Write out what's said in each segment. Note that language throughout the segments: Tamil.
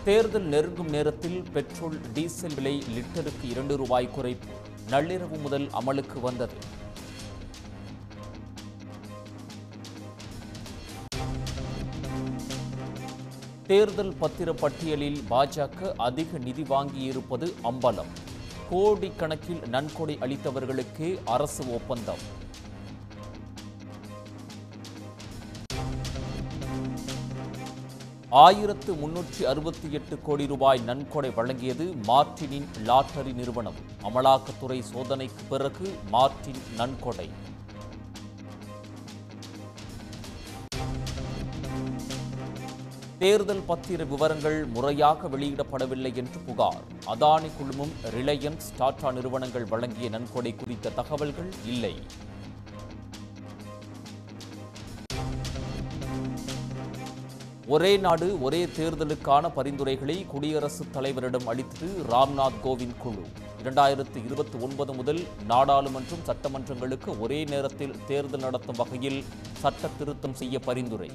தேர்தல் நெருங்கும் நேரத்தில் பெட்ரோல் டீசல் விலை லிட்டருக்கு இரண்டு ரூபாய் குறைப்பு நள்ளிரவு முதல் அமலுக்கு வந்தது தேர்தல் பத்திர பட்டியலில் பாஜக அதிக நிதி வாங்கியிருப்பது அம்பலம் கோடிக்கணக்கில் நன்கொடை அளித்தவர்களுக்கே அரசு ஒப்பந்தம் ஆயிரத்து முன்னூற்றி அறுபத்தி எட்டு கோடி ரூபாய் நன்கொடை வழங்கியது மார்டினின் லாட்டரி நிறுவனம் அமலாக்கத்துறை சோதனைக்கு பிறகு மார்டின் நன்கொடை தேர்தல் பத்திர விவரங்கள் முறையாக வெளியிடப்படவில்லை என்று புகார் அதானி குழுமம் ரிலையன்ஸ் டாடா நிறுவனங்கள் வழங்கிய நன்கொடை குறித்த தகவல்கள் இல்லை ஒரே நாடு ஒரே தேர்தலுக்கான பரிந்துரைகளை குடியரசுத் தலைவரிடம் அளித்தது ராம்நாத் கோவிந்த் குழு இரண்டாயிரத்து இருபத்தி ஒன்பது முதல் நாடாளுமன்றம் சட்டமன்றங்களுக்கு ஒரே நேரத்தில் தேர்தல் நடத்தும் வகையில் சட்ட திருத்தம் செய்ய பரிந்துரை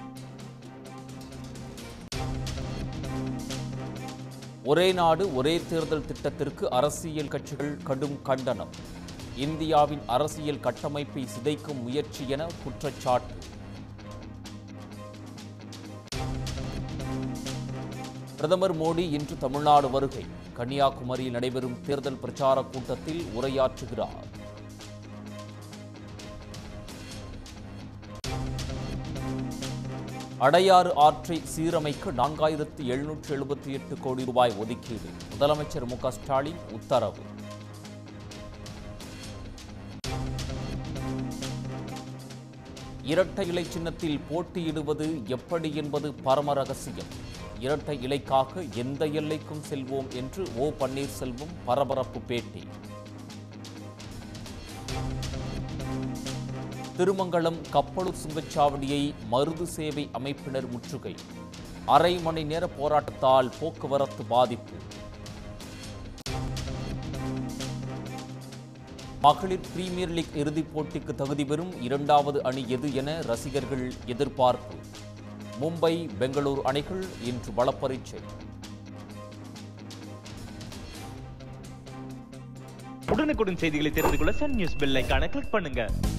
ஒரே நாடு ஒரே தேர்தல் திட்டத்திற்கு அரசியல் கட்சிகள் கடும் கண்டனம் இந்தியாவின் அரசியல் கட்டமைப்பை சிதைக்கும் முயற்சி என குற்றச்சாட்டு பிரதமர் மோடி இன்று தமிழ்நாடு வருகை கன்னியாகுமரியில் நடைபெறும் தேர்தல் பிரச்சார கூட்டத்தில் உரையாற்றுகிறார் அடையாறு ஆற்றை சீரமைக்க நான்காயிரத்து எழுநூற்று எழுபத்தி எட்டு கோடி ரூபாய் ஒதுக்கீடு முதலமைச்சர் மு க ஸ்டாலின் உத்தரவு இரட்டை இலை சின்னத்தில் போட்டியிடுவது எப்படி என்பது பரம ரகசியம் இரட்டை இலைக்காக எந்த எல்லைக்கும் செல்வோம் என்று ஓ பன்னீர்செல்வம் பரபரப்பு பேட்டி திருமங்கலம் கப்பலூர் சுங்கச்சாவடியை மருது சேவை அமைப்பினர் முற்றுகை அரை மணி நேர போராட்டத்தால் போக்குவரத்து பாதிப்பு மகளிர் பிரீமியர் லீக் இறுதிப் போட்டிக்கு தகுதி பெறும் இரண்டாவது அணி எது என ரசிகர்கள் எதிர்பார்ப்பு மும்பை பெங்களூரு அணிகள் இன்று பலப்பரீட்சை உடனுக்குடன் செய்திகளை தெரிந்து கொள்ள சன் நியூஸ் பெல் ஐகானை கிளிக் பண்ணுங்க